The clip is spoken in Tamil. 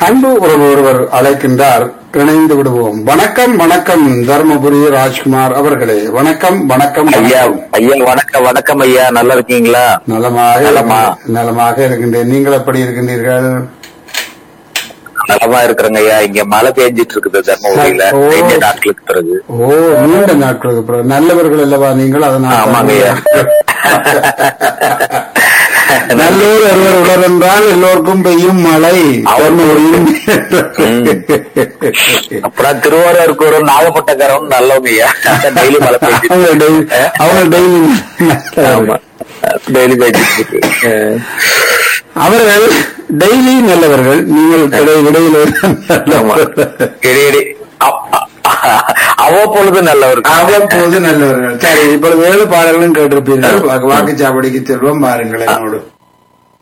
அன்பு உறவு ஒருவர் அழைக்கின்றார் இணைந்து விடுவோம் வணக்கம் வணக்கம் தர்மபுரி ராஜ்குமார் அவர்களே வணக்கம் வணக்கம் ஐயா வணக்கம். ஐயா வணக்கம் வணக்கம் ஐயா நல்லா இருக்கீங்களா நலமாக நலமா. நலமாக இருக்கின்றேன் நீங்கள் எப்படி இருக்கின்றீர்கள் நலமா இருக்கிறேங்க ஐயா இங்க மழை பெஞ்சிட்டு இருக்குது தர்மபுரியில ஓ. ரெண்டு நாட்களுக்கு பிறகு ஓ நீண்ட நாட்களுக்கு பிறகு நல்லவர்கள் அல்லவா நீங்கள் அதனால் ஆமாங்க ஐயா நல்லூர் ஒருவர் உலர் என்றால் எல்லோருக்கும் பெய்யும் மழை தர்மபுரியும் அப்புறம் திருவாரூருக்கு ஒரு நாகப்பட்டக்காரன் நல்லவங்க ஐயா டெய்லி மழை பெஞ்சிட்டு அவங்க டெய்லி அவங்க டெய்லி ஆமா டெய்லி பெஞ்சிட்டு இருக்கு அஹ். அவர்கள் டெய்லி நல்லவர்கள் நீங்கள் இடை- இடையில ஆமா இடையிடையே அ- அ- அவ்வப்பொழுது நல்லவர் அவ்வப்போது நல்லவர்கள் சரி இப்பொழுது ஏழு பாடல்களும் கேட்டிருப்பீர்கள் வாக்கு- வாக்குச்சாவடிக்கு செல்வோம் பாருங்கள் என்னோடு